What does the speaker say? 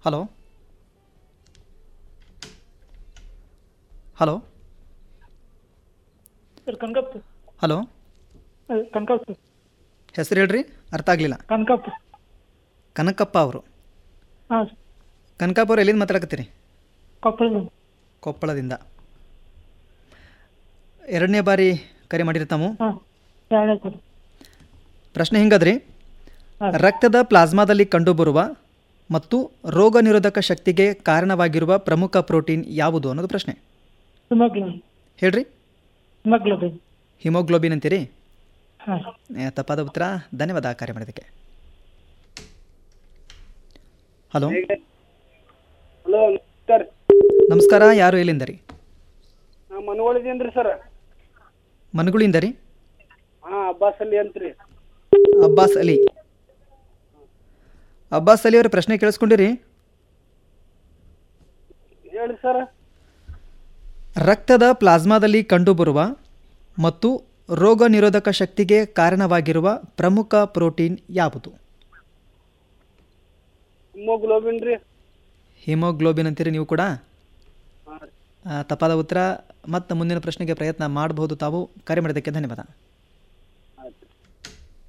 Hello hello sir Kanakappa hello Kanakappa sir ಹೆಸರು ಹೇಳ್ರಿ ಅರ್ಥ ಆಗಲಿಲ್ಲ ಕನಕಪ್ಪ ಕನಕಪ್ಪ ಅವರು ಹಾಂ ಸರ್ ಕನಕಪ್ಪ ಅವ್ರು ಎಲ್ಲಿಂದ ಮಾತಾಡಕತ್ತೀರಿ ಕೊಪ್ಪಳದ ಕೊಪ್ಪಳದಿಂದ ಎರಡನೇ ಬಾರಿ ಕರೆ ಮಾಡಿರಿ ತಾವು ಹಾಂ ಎರಡನೇ ಸರ್ ಪ್ರಶ್ನೆ ಹಿಂಗದ್ರಿ ಹಾಂ. ರಕ್ತದ ಪ್ಲಾಸ್ಮಾದಲ್ಲಿ ಕಂಡುಬರುವ ಮತ್ತು ರೋಗ ನಿರೋಧಕ ಶಕ್ತಿಗೆ ಕಾರಣವಾಗಿರುವ ಪ್ರಮುಖ ಪ್ರೋಟೀನ್ ಯಾವುದು ಅನ್ನೋದು ಪ್ರಶ್ನೆ ಹಿಮೋಗ್ಲೋಬಿನ್ ಹೇಳ್ರಿ ಹಿಮೋಗ್ಲೋಬಿನ್ ಹಿಮೋಗ್ಲೋಬಿನ್ ಅಂತೀರಿ ಹಾಂ ಏ, ತಪ್ಪಾದ ಉತ್ತರ ಧನ್ಯವಾದ ಕಾರ್ಯ ಮಾಡಿದ್ದಕ್ಕೆ ಹಲೋ ಹಲೋ ನಮಸ್ಕಾರ ನಮಸ್ಕಾರ ಯಾರು ಎಲ್ಲಿಂದ ರೀ ನಾ ಮನಗೊಳಿದೀನಿ ರೀ ಸರ್ ಮನಗುಳಿಂದ ರೀ ಹಾಂ ಅಬ್ಬಾಸ್ ಅಲ್ಲಿ ಅಂತ್ರಿ ಅಬ್ಬಾಸ್ ಅಲಿ ಅಬ್ಬಾಸ್ ಅಲಿ ಅವ್ರ ಪ್ರಶ್ನೆ ಕೇಳಿಸ್ಕೊಂಡಿರಿ ಹೇಳಿ ಸರ್ ರಕ್ತದ ಪ್ಲಾಸ್ಮಾದಲ್ಲಿ ಕಂಡುಬರುವ ಮತ್ತು ರೋಗ ನಿರೋಧಕ ಶಕ್ತಿಗೆ ಕಾರಣವಾಗಿರುವ ಪ್ರಮುಖ ಪ್ರೋಟೀನ್ ಯಾವುದು ಹಿಮೋಗ್ಲೋಬಿನ್ ರೀ ಹಿಮೋಗ್ಲೋಬಿನ್ ಅಂತೀರಿ ನೀವು ಕೂಡ ಹಾಂ ರೀ ಆ, ತಪ್ಪಾದ ಉತ್ತರ ಮತ್ತು ಮುಂದಿನ ಪ್ರಶ್ನೆಗೆ ಪ್ರಯತ್ನ ಮಾಡಬಹುದು ತಾವು ಕರೆ ಮಾಡಿದ್ದಕ್ಕೆ ಧನ್ಯವಾದ